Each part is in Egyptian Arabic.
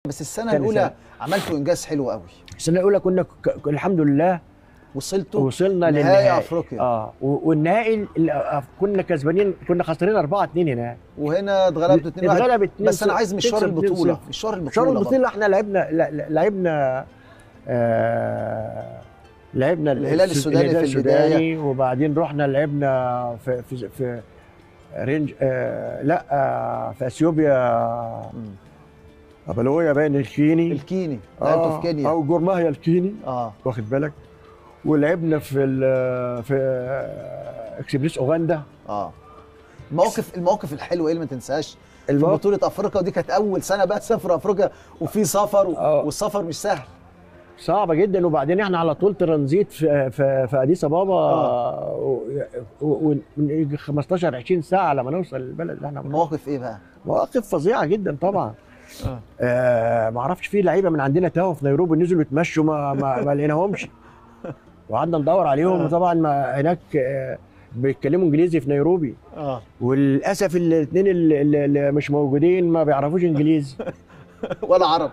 بس السنه تاني الاولى سنة. عملتوا انجاز حلو قوي السنه الاولى كنا ك- الحمد لله وصلتوا وصلنا نهائي للنهائي أفريقيا. اه و- والنهائي ال- ال- كنا كسبانين كنا خسرانين 4 2 هناك وهنا اتغلبتوا 2 1 اتغلب 2 بس انا عايز مشوار تكسب البطوله 2-0. مشوار البطوله مشوار برضه. البطوله احنا لعبنا لا- لا- لعبنا آه لعبنا الهلال الس- السوداني في السوداني وبعدين رحنا لعبنا في في, في رينج آه لا آه في اثيوبيا مم. ابلويا باين الكيني الكيني لعبتوا في كينيا او جورماهيا الكيني اه واخد بالك ولعبنا في ال- في اكسبريس اوغندا اه المواقف المواقف الحلوه ايه اللي ما تنساهاش في المواقف- بطوله افريقيا ودي كانت اول سنه بقى تسافر افريقيا وفي سفر و... آه. والسفر مش سهل صعبه جدا وبعدين احنا على طول ترانزيت في في, في اديس ابابا آه. و- و- ومن يجي 15 20 ساعه لما نوصل البلد اللي احنا المواقف ايه بقى مواقف فظيعه جدا طبعا آه. آه ما اعرفش في لعيبه من عندنا تاهوا في نيروبي نزلوا يتمشوا ما ما, ما لقيناهمش وقعدنا ندور عليهم آه. وطبعا ما هناك آه بيتكلموا انجليزي في نيروبي اه وللاسف الاثنين اللي, اللي- اللي مش موجودين ما بيعرفوش انجليزي ولا عرب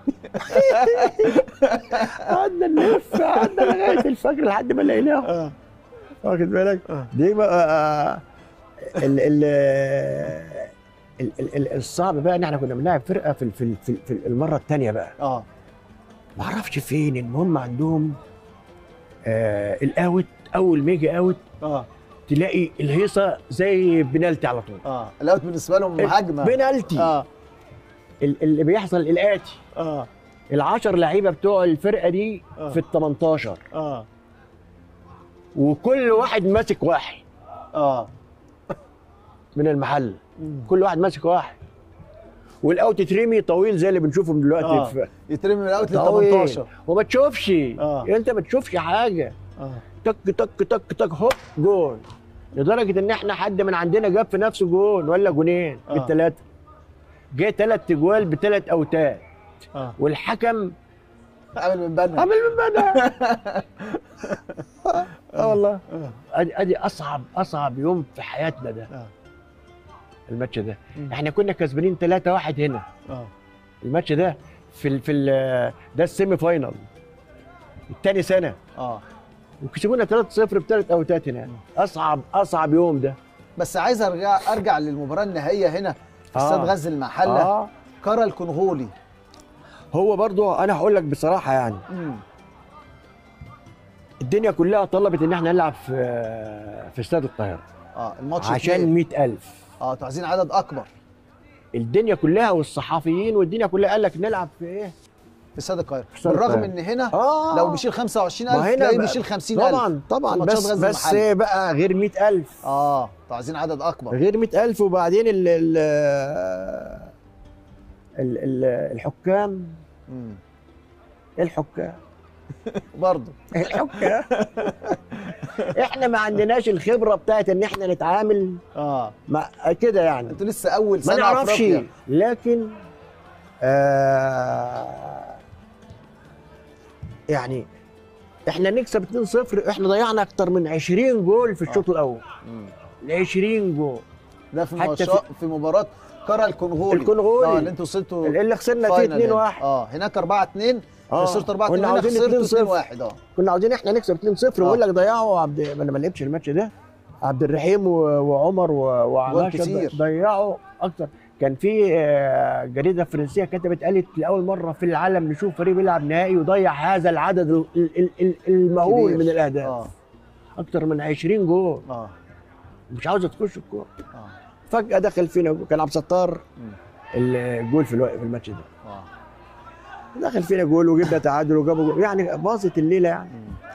قعدنا نلف قعدنا لغايه الفجر لحد ما لقيناهم اه واخد بالك آه. دي بقى آه، ال ال ال- ال- ال- الصعب بقى ان احنا كنا بنلعب فرقه في في في, في المره الثانيه بقى اه ما اعرفش فين المهم عندهم آه الاوت اول ما يجي اوت اه تلاقي الهيصه زي بنالتي على طول اه الاوت بالنسبه لهم مهاجمه بنالتي اه ال- اللي بيحصل الاتي اه العشر لعيبه بتوع الفرقه دي آه. في ال 18 اه وكل واحد ماسك واحد اه من المحل مم. كل واحد ماسك واحد والاوت ترمي طويل زي اللي بنشوفهم دلوقتي آه. في يترمي من الاوت لل طويل 18 وما تشوفش آه. انت ما تشوفش حاجه اه تك تك تك تك هوب جول لدرجه ان احنا حد من عندنا جاب في نفسه جول ولا جونين آه. بالثلاثه جه ثلاث تجوال بثلاث اوتات اه والحكم عامل من بدنك عمل من بدأ اه والله آه. ادي ادي اصعب اصعب يوم في حياتنا ده آه. الماتش ده مم. احنا كنا كسبانين 3 1 هنا اه الماتش ده في ال في ال ده السيمي فاينل الثاني سنه اه وكسبونا 3 0 بثلاث اوتات هنا اصعب اصعب يوم ده بس عايز ارجع ارجع للمباراه النهائيه هنا في استاد آه. غزل المحله اه كرة الكونغولي هو برضو انا هقول لك بصراحه يعني مم. الدنيا كلها طلبت ان احنا نلعب في في استاد القاهره اه الماتش عشان اتنين. 100000 اه انتوا عايزين عدد اكبر الدنيا كلها والصحفيين والدنيا كلها قال لك نلعب في ايه في استاد القاهره استاد بالرغم القاهرة. ان هنا اه لو بيشيل 25000 ما هنا تلاقيه بقى- بيشيل 50000 طبعا طبعا في ماتشات بس غزل بس المحلة. بقى غير 100000 اه انتوا عايزين عدد اكبر غير 100000 وبعدين ال ال ال- ال- الحكام مم. الحكام برضه الحكام احنا ما عندناش الخبره بتاعت ان احنا نتعامل اه مع كده يعني انتوا لسه اول ما سنه نعرفش أفريقيا. لكن آه يعني احنا نكسب 2-0 احنا ضيعنا اكتر من 20 جول في الشوط الاول مم. 20 جول ده في حتى ماتشات في مباراه كرة الكونغولي الكونغولي. اه اللي انتوا وصلتوا اللي خسرنا فيه فاينل 2 هنا. 1 اه هناك 4 2 آه. خسرتوا 4 2 كنا هنا عاوزين خسرتوا 2-0. 2 1 اه كنا عاوزين احنا نكسب 2-0 ويقول لك ضيعوا عبد ما انا ما لعبتش الماتش ده عبد الرحيم و- وعمر و- وعماشة كتير. ضيعوا اكتر كان في آه، جريده فرنسيه كتبت قالت لاول مره في العالم نشوف فريق بيلعب نهائي ويضيع هذا العدد ال- ال- ال- المهول كبير. من الاهداف اه اكتر من 20 جول اه مش عاوزه تخش الكوره اه فجاه دخل فينا جول. كان عبد الستار مم. الجول في الوقت في الماتش ده اه دخل فينا جول وجبنا تعادل وجابوا جول يعني باظت الليله يعني مم.